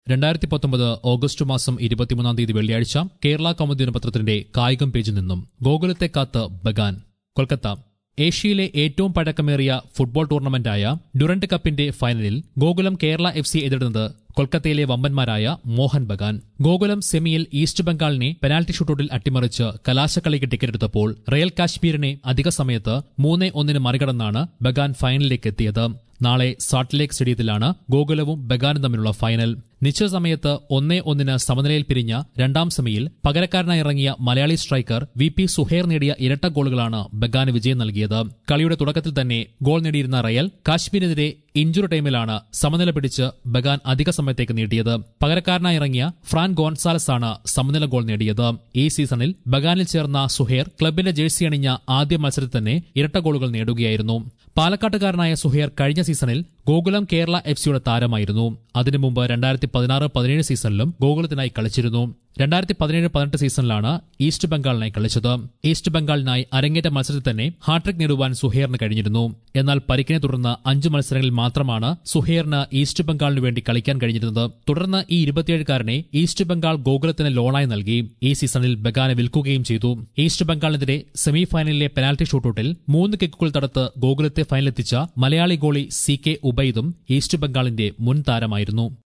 രണ്ടായിരത്തി പത്തൊമ്പത് ഓഗസ്റ്റ് മാസം ഇരുപത്തിമൂന്നാം തീയതി വെള്ളിയാഴ്ച കേരള കൗമുദി ദിനപത്രത്തിന്റെ കായികം പേജിൽ നിന്നും ഗോകുലത്തെ കാത്ത് ബഗാൻ കൊൽക്കത്ത ഏഷ്യയിലെ ഏറ്റവും പഴക്കമേറിയ ഫുട്ബോൾ ടൂർണമെന്റായ ഡുറന്റ് കപ്പിന്റെ ഫൈനലിൽ ഗോകുലം കേരള എഫ് സി എതിരിടുന്നത് കൊൽക്കത്തയിലെ വമ്പന്മാരായ മോഹൻ ബഗാൻ ഗോകുലം സെമിയിൽ ഈസ്റ്റ് ബംഗാളിനെ പെനാൽറ്റി ഷൂട്ടൌട്ടിൽ അട്ടിമറിച്ച് കലാശക്കളിക്ക് ടിക്കറ്റ് എടുത്തപ്പോൾ റയൽ കാശ്മീരിനെ അധിക സമയത്ത് മൂന്ന് ഒന്നിന് മറികടന്നാണ് ബഗാൻ ഫൈനലിലേക്ക് എത്തിയത് നാളെ സാൾട്ട് ലേക്ക് സ്റ്റേഡിയത്തിലാണ് ഗോകുലവും ബഗാനും തമ്മിലുള്ള ഫൈനൽ നിശ്ചിത സമയത്ത് ഒന്നേ ഒന്നിന് സമനിലയിൽ പിരിഞ്ഞ രണ്ടാം സെമിയിൽ പകരക്കാരനായി ഇറങ്ങിയ Malayali striker V P Suhair നേടിയ ഇരട്ട ഗോളുകളാണ് ബഗാന് വിജയം നൽകിയത് കളിയുടെ തുടക്കത്തിൽ തന്നെ ഗോൾ നേടിയിരുന്ന റയൽ കാശ്മീരിനെതിരെ ഇഞ്ചുറി ടൈമിലാണ് സമനില പിടിച്ച് ബഗാൻ അധിക സമയത്തേക്ക് നീട്ടിയത് പകരക്കാരനായി ഇറങ്ങിയ ഫ്രാൻ ഗോൺസാലസ് ആണ് സമനില ഗോൾ നേടിയത് ഈ സീസണിൽ ബഗാനിൽ ചേർന്ന സുഹേർ ക്ലബിന്റെ ജേഴ്സി അണിഞ്ഞ ആദ്യ മത്സരത്തിൽ തന്നെ ഇരട്ട ഗോളുകൾ നേടുകയായിരുന്നു പാലക്കാട്ടുകാരനായ സുഹേർ കഴിഞ്ഞ സീസണിൽ ഗോകുലം കേരള എഫ് സിയുടെ താരമായിരുന്നു അതിനു മുമ്പ് രണ്ടായിരത്തി പതിനാറ് പതിനേഴ് സീസണിലും ഗോകുലത്തിനായി കളിച്ചിരുന്നു രണ്ടായിരത്തി പതിനേഴ് പതിനെട്ട് സീസണിലാണ് ഈസ്റ്റ് ബംഗാളിനായി കളിച്ചത് ഈസ്റ്റ് ബംഗാളിനായി അരങ്ങേറ്റ മത്സരത്തിൽ തന്നെ ഹാട്രിക് നേടുവാൻ സുഹേറിന് കഴിഞ്ഞിരുന്നു എന്നാൽ പരിക്കിനെ തുടർന്ന് അഞ്ച് മത്സരങ്ങളിൽ മാത്രമാണ് സുഹേറിന് ഈസ്റ്റ് ബംഗാളിനു വേണ്ടി കളിക്കാൻ കഴിഞ്ഞിരുന്നത് തുടർന്ന് ഈ ഇരുപത്തിയേഴുകാരനെ ഈസ്റ്റ് ബംഗാൾ ഗോകുലത്തിന് ലോണായി നൽകി ഈ സീസണിൽ ബഗാനെ വിൽക്കുകയും ചെയ്തു ഈസ്റ്റ് ബംഗാളിനെതിരെ സെമി ഫൈനലിലെ പെനാൽറ്റി ഷൂട്ടൌട്ടിൽ മൂന്ന് കിക്കുകൾ തടുത്ത് ഗോകുലത്തെ ഫൈനലെത്തിച്ച മലയാളി ഗോളി സി കെ ഉബൈദും ഈസ്റ്റ് ബംഗാളിന്റെ മുൻ താരമായിരുന്നു